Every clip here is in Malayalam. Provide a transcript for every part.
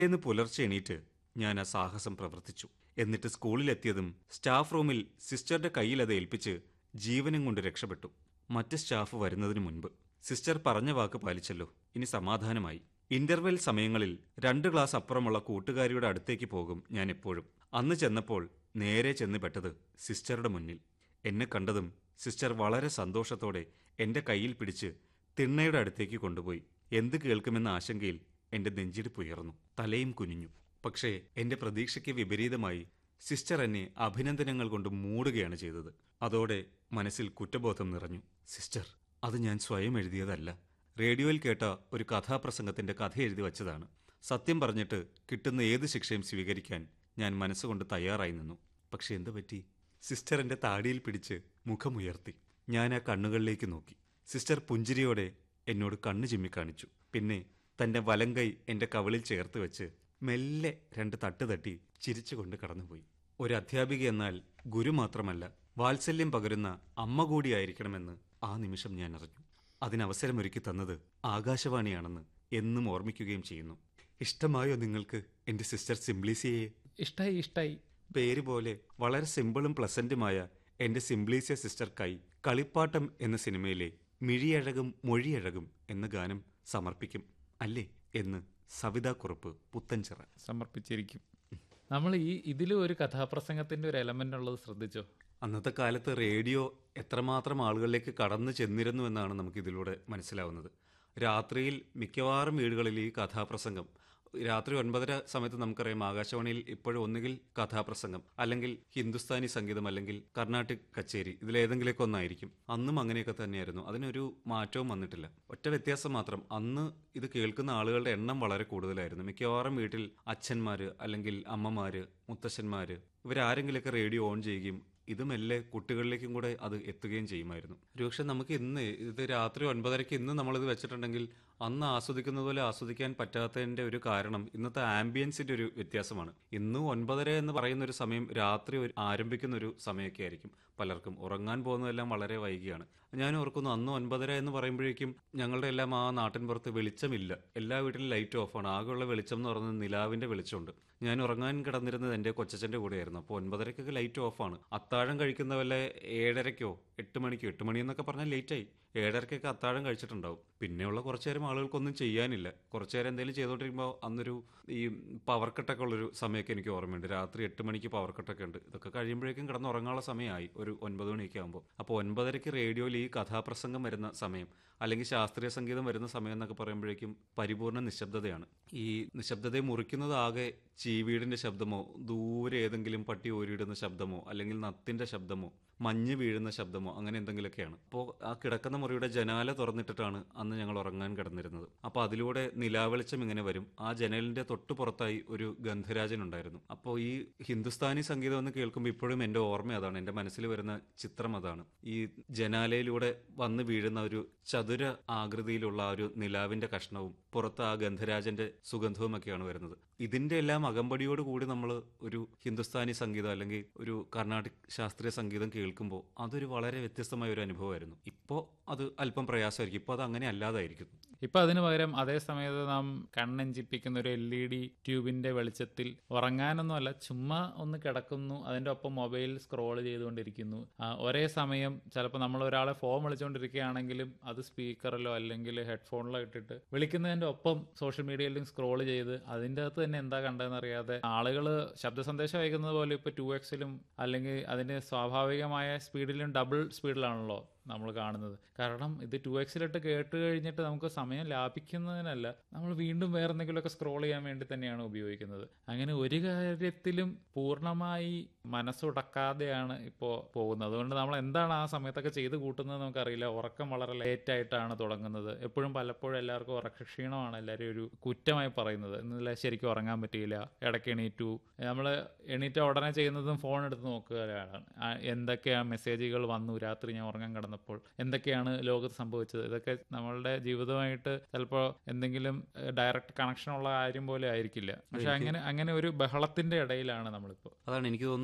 എന്ന് പുലർച്ചെ എണീറ്റ് ഞാൻ ആ സാഹസം പ്രവർത്തിച്ചു എന്നിട്ട് സ്കൂളിലെത്തിയതും സ്റ്റാഫ് റൂമിൽ സിസ്റ്ററുടെ കയ്യിൽ അത് ഏൽപ്പിച്ച് ജീവനും കൊണ്ട് രക്ഷപ്പെട്ടു മറ്റ് സ്റ്റാഫ് വരുന്നതിന് മുൻപ് സിസ്റ്റർ പറഞ്ഞ വാക്ക് പാലിച്ചല്ലോ ഇനി സമാധാനമായി ഇന്റർവെൽ സമയങ്ങളിൽ രണ്ട് ക്ലാസ് അപ്പുറമുള്ള കൂട്ടുകാരിയുടെ അടുത്തേക്ക് പോകും ഞാൻ എപ്പോഴും അന്ന് ചെന്നപ്പോൾ നേരെ ചെന്ന് പെട്ടത് സിസ്റ്ററുടെ മുന്നിൽ എന്നെ കണ്ടതും സിസ്റ്റർ വളരെ സന്തോഷത്തോടെ എന്റെ കയ്യിൽ പിടിച്ച് തിണ്ണയുടെ അടുത്തേക്ക് കൊണ്ടുപോയി എന്ത് കേൾക്കുമെന്ന ആശങ്കയിൽ എന്റെ നെഞ്ചിടിപ്പ് ഉയർന്നു തലയും കുനിഞ്ഞു പക്ഷേ എന്റെ പ്രതീക്ഷയ്ക്ക് വിപരീതമായി സിസ്റ്റർ എന്നെ അഭിനന്ദനങ്ങൾ കൊണ്ട് മൂടുകയാണ് ചെയ്തത് അതോടെ മനസ്സിൽ കുറ്റബോധം നിറഞ്ഞു സിസ്റ്റർ അത് ഞാൻ സ്വയം എഴുതിയതല്ല റേഡിയോയിൽ കേട്ട ഒരു കഥാപ്രസംഗത്തിന്റെ കഥ എഴുതി വച്ചതാണ് സത്യം പറഞ്ഞിട്ട് കിട്ടുന്ന ഏത് ശിക്ഷയും സ്വീകരിക്കാൻ ഞാൻ മനസ്സുകൊണ്ട് തയ്യാറായി നിന്നു പക്ഷെ എന്തു പറ്റി സിസ്റ്റർ എന്റെ താടിയിൽ പിടിച്ച് മുഖമുയർത്തി ഞാൻ ആ കണ്ണുകളിലേക്ക് നോക്കി സിസ്റ്റർ പുഞ്ചിരിയോടെ എന്നോട് കണ്ണു ചിമ്മിക്കാണിച്ചു പിന്നെ തന്റെ വലങ്കൈ എന്റെ കവിളിൽ ചേർത്ത് വെച്ച് മെല്ലെ രണ്ട് തട്ട് തട്ടി ചിരിച്ചുകൊണ്ട് കടന്നുപോയി ഒരു അധ്യാപിക എന്നാൽ ഗുരു മാത്രമല്ല വാത്സല്യം പകരുന്ന അമ്മ കൂടിയായിരിക്കണമെന്ന് ആ നിമിഷം ഞാൻ അറിഞ്ഞു അതിനവസരമൊരുക്കി തന്നത് ആകാശവാണിയാണെന്ന് എന്നും ഓർമ്മിക്കുകയും ചെയ്യുന്നു ഇഷ്ടമായോ നിങ്ങൾക്ക് എന്റെ സിസ്റ്റർ സിംബ്ലിസിയെ ഇഷ്ടായി ഇഷ്ടായി പേര് പോലെ വളരെ സിമ്പിളും പ്ലസന്റുമായ എന്റെ സിംബ്ലീസിയ സിസ്റ്റർ കൈ കളിപ്പാട്ടം എന്ന സിനിമയിലെ മിഴിയഴകും മൊഴിയഴകും എന്ന ഗാനം സമർപ്പിക്കും അല്ലേ എന്ന് സവിതാ കുറുപ്പ് പുത്തൻചിറ സമർപ്പിച്ചിരിക്കും നമ്മൾ ഈ ഇതിൽ ഒരു കഥാപ്രസംഗത്തിന്റെ ഒരു എലമെന്റ് ഉള്ളത് ശ്രദ്ധിച്ചോ അന്നത്തെ കാലത്ത് റേഡിയോ എത്രമാത്രം ആളുകളിലേക്ക് കടന്നു ചെന്നിരുന്നു എന്നാണ് നമുക്ക് ഇതിലൂടെ മനസ്സിലാവുന്നത് രാത്രിയിൽ മിക്കവാറും വീടുകളിൽ ഈ കഥാപ്രസംഗം രാത്രി ഒൻപതര സമയത്ത് നമുക്കറിയാം ആകാശവാണിയിൽ ഇപ്പോഴും ഒന്നുകിൽ കഥാപ്രസംഗം അല്ലെങ്കിൽ ഹിന്ദുസ്ഥാനി സംഗീതം അല്ലെങ്കിൽ കർണാട്ടിക് കച്ചേരി ഇതിലേതെങ്കിലുമൊക്കെ ഒന്നായിരിക്കും അന്നും അങ്ങനെയൊക്കെ തന്നെയായിരുന്നു അതിനൊരു മാറ്റവും വന്നിട്ടില്ല ഒറ്റ വ്യത്യാസം മാത്രം അന്ന് ഇത് കേൾക്കുന്ന ആളുകളുടെ എണ്ണം വളരെ കൂടുതലായിരുന്നു മിക്കവാറും വീട്ടിൽ അച്ഛന്മാര് അല്ലെങ്കിൽ അമ്മമാര് മുത്തശ്ശന്മാര് ഇവരാരെങ്കിലുമൊക്കെ റേഡിയോ ഓൺ ചെയ്യുകയും ഇത് മെല്ലെ കുട്ടികളിലേക്കും കൂടെ അത് എത്തുകയും ചെയ്യുമായിരുന്നു ഒരുപക്ഷെ നമുക്ക് ഇന്ന് ഇത് രാത്രി ഒൻപതരയ്ക്ക് ഇന്ന് നമ്മളിത് വെച്ചിട്ടുണ്ടെങ്കിൽ അന്ന് ആസ്വദിക്കുന്നത് പോലെ ആസ്വദിക്കാൻ പറ്റാത്തതിന്റെ ഒരു കാരണം ഇന്നത്തെ ആംബിയൻസിന്റെ ഒരു വ്യത്യാസമാണ് ഇന്ന് ഒൻപതര എന്ന് പറയുന്ന ഒരു സമയം രാത്രി ഒരു ആരംഭിക്കുന്ന ഒരു സമയമൊക്കെ ആയിരിക്കും പലർക്കും ഉറങ്ങാൻ പോകുന്നതെല്ലാം വളരെ വൈകിയാണ് ഞാൻ ഓർക്കുന്നു അന്ന് ഒൻപതര എന്ന് പറയുമ്പോഴേക്കും ഞങ്ങളുടെ എല്ലാം ആ നാട്ടിൻ പുറത്ത് വെളിച്ചമില്ല എല്ലാ വീട്ടിലും ലൈറ്റ് ഓഫാണ് ആകെയുള്ള വെളിച്ചം എന്ന് പറയുന്നത് നിലാവിന്റെ വെളിച്ചമുണ്ട് ഞാൻ ഉറങ്ങാൻ കിടന്നിരുന്നത് എന്റെ കൊച്ചച്ഛന്റെ കൂടെയായിരുന്നു അപ്പോൾ ഒൻപതരക്കൊക്കെ ലൈറ്റ് ഓഫാണ് അത്താഴം കഴിക്കുന്ന വല്ല ഏഴരയ്ക്കോ എട്ട് മണിക്കോ എട്ട് മണി എന്നൊക്കെ പറഞ്ഞാൽ ലേറ്റായി ഏഴരക്കൊക്കെ അത്താഴം കഴിച്ചിട്ടുണ്ടാവും പിന്നെയുള്ള കുറച്ചു നേരം ആളുകൾക്കൊന്നും ചെയ്യാനില്ല കുറച്ചു നേരം എന്തെങ്കിലും ചെയ്തോണ്ടിരിക്കുമ്പോൾ അന്നൊരു ഈ പവർ കട്ടൊക്കെ ഉള്ളൊരു സമയമൊക്കെ എനിക്ക് ഓർമ്മയുണ്ട് രാത്രി എട്ട് മണിക്ക് പവർ കട്ടൊക്കെ ഉണ്ട് ഇതൊക്കെ കഴിയുമ്പോഴേക്കും കിടന്ന് ഉറങ്ങാനുള്ള സമയമായി ഒരു ഒൻപത് മണിയൊക്കെ ആകുമ്പോൾ അപ്പോൾ ഒൻപതരയ്ക്ക് റേഡിയോയിൽ ഈ കഥാപ്രസംഗം വരുന്ന സമയം അല്ലെങ്കിൽ ശാസ്ത്രീയ സംഗീതം വരുന്ന സമയം എന്നൊക്കെ പറയുമ്പോഴേക്കും പരിപൂർണ്ണ നിശബ്ദതയാണ് ഈ നിശബ്ദതയെ മുറിക്കുന്നത് ആകെ ചീവീടിന്റെ ശബ്ദമോ ദൂരെ ഏതെങ്കിലും പട്ടി ഓരിയിടുന്ന ശബ്ദമോ അല്ലെങ്കിൽ നത്തിന്റെ ശബ്ദമോ മഞ്ഞ് വീഴുന്ന ശബ്ദമോ അങ്ങനെ എന്തെങ്കിലുമൊക്കെയാണ് അപ്പോൾ ആ കിടക്കുന്ന മുറിയുടെ ജനാല തുറന്നിട്ടിട്ടാണ് അന്ന് ഞങ്ങൾ ഉറങ്ങാൻ കിടന്നിരുന്നത് അപ്പോൾ അതിലൂടെ നിലാവെളിച്ചം ഇങ്ങനെ വരും ആ ജനലിന്റെ തൊട്ടു പുറത്തായി ഒരു ഗന്ധരാജൻ ഉണ്ടായിരുന്നു അപ്പോൾ ഈ ഹിന്ദുസ്ഥാനി സംഗീതം എന്ന് കേൾക്കുമ്പോൾ ഇപ്പോഴും എൻ്റെ ഓർമ്മ അതാണ് എൻ്റെ മനസ്സിൽ വരുന്ന ചിത്രം അതാണ് ഈ ജനാലയിലൂടെ വന്ന് വീഴുന്ന ഒരു ചതുര ആകൃതിയിലുള്ള ആ ഒരു നിലാവിന്റെ കഷ്ണവും പുറത്ത് ആ ഗന്ധരാജന്റെ സുഗന്ധവും ഒക്കെയാണ് വരുന്നത് ഇതിന്റെ എല്ലാം അകമ്പടിയോട് കൂടി നമ്മൾ ഒരു ഹിന്ദുസ്ഥാനി സംഗീതം അല്ലെങ്കിൽ ഒരു കർണാടിക് ശാസ്ത്രീയ സംഗീതം കേൾക്കുമ്പോൾ അതൊരു വളരെ വ്യത്യസ്തമായ ഒരു അനുഭവമായിരുന്നു ഇപ്പോൾ അത് അല്പം പ്രയാസമായിരിക്കും ഇപ്പോൾ അത് അങ്ങനെ അല്ലാതായിരിക്കും ഇപ്പൊ അതിന് പകരം അതേ സമയത്ത് നാം കണ്ണഞ്ചിപ്പിക്കുന്ന ഒരു എൽ ഇ ഡി ട്യൂബിന്റെ വെളിച്ചത്തിൽ ഉറങ്ങാനൊന്നുമല്ല ചുമ്മാ ഒന്ന് കിടക്കുന്നു അതിന്റെ ഒപ്പം മൊബൈൽ സ്ക്രോൾ ചെയ്തുകൊണ്ടിരിക്കുന്നു ആ, ഒരേ സമയം ചിലപ്പോൾ നമ്മൾ ഒരാളെ ഫോൺ വിളിച്ചുകൊണ്ടിരിക്കുകയാണെങ്കിലും അത് സ്പീക്കറിലോ അല്ലെങ്കിൽ ഹെഡ്ഫോണിലോ ഇട്ടിട്ട് വിളിക്കുന്നതിന്റെ ഒപ്പം സോഷ്യൽ മീഡിയയിലും സ്ക്രോൾ ചെയ്ത് അതിൻ്റെ അകത്ത് തന്നെ എന്താ കണ്ടതെന്ന് അറിയാതെ ആളുകൾ ശബ്ദ സന്ദേശം അയക്കുന്നത് പോലെ ഇപ്പൊ ടു എക്സിലും അല്ലെങ്കിൽ അതിന്റെ സ്വാഭാവികമായ സ്പീഡിലും ഡബിൾ സ്പീഡിലാണല്ലോ നമ്മൾ കാണുന്നത് കാരണം ഇത് ടു എക്സിലിട്ട് കേട്ട് കഴിഞ്ഞിട്ട് നമുക്ക് സമയം ലാഭിക്കുന്നതിനല്ല നമ്മൾ വീണ്ടും വേറെ എന്തെങ്കിലുമൊക്കെ സ്ക്രോൾ ചെയ്യാൻ വേണ്ടി തന്നെയാണ് ഉപയോഗിക്കുന്നത് അങ്ങനെ ഒരു കാര്യത്തിലും പൂർണ്ണമായി മനസ്സുടക്കാതെയാണ് ഇപ്പോൾ പോകുന്നത് അതുകൊണ്ട് നമ്മൾ എന്താണ് ആ സമയത്തൊക്കെ ചെയ്ത് കൂട്ടുന്നത് നമുക്കറിയില്ല ഉറക്കം വളരെ ലേറ്റ് ആയിട്ടാണ് തുടങ്ങുന്നത് എപ്പോഴും പലപ്പോഴും എല്ലാവർക്കും ഉറക്കക്ഷീണമാണ് എല്ലാവരും ഒരു കുറ്റമായി പറയുന്നത് ഇന്നലെ ശരിക്കും ഉറങ്ങാൻ പറ്റിയില്ല ഇടയ്ക്ക് എണീറ്റു നമ്മൾ എണീറ്റ ഉടനെ ചെയ്യുന്നതും ഫോൺ എടുത്ത് നോക്കുകയാണ് ആ എന്തൊക്കെയാണ് മെസ്സേജുകൾ വന്നു രാത്രി ഞാൻ ഉറങ്ങാൻ കിടന്നപ്പോൾ എന്തൊക്കെയാണ് ലോകത്ത് സംഭവിച്ചത് ഇതൊക്കെ നമ്മളുടെ ജീവിതമായിട്ട് ചിലപ്പോൾ എന്തെങ്കിലും ഡയറക്റ്റ് കണക്ഷൻ ഉള്ള കാര്യം പോലെ ആയിരിക്കില്ല പക്ഷെ അങ്ങനെ അങ്ങനെ ഒരു ബഹളത്തിന്റെ ഇടയിലാണ് നമ്മളിപ്പോൾ അതാണ് എനിക്ക് തോന്നുന്നു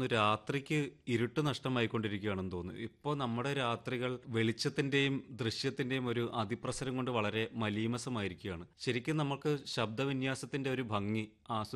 തോന്നുന്നു രാത്രിക്ക് ഇരുട്ട് നഷ്ടമായിക്കൊണ്ടിരിക്കുകയാണെന്ന് തോന്നുന്നു ഇപ്പോൾ നമ്മുടെ രാത്രികൾ വെളിച്ചത്തിന്റെയും ദൃശ്യത്തിന്റെയും ഒരു അതിപ്രസരം കൊണ്ട് വളരെ മലീമസമായിരിക്കുകയാണ് ശരിക്കും നമുക്ക് ശബ്ദവിന്യാസത്തിന്റെ ഒരു ഭംഗി ആസ്വദിക്കാൻ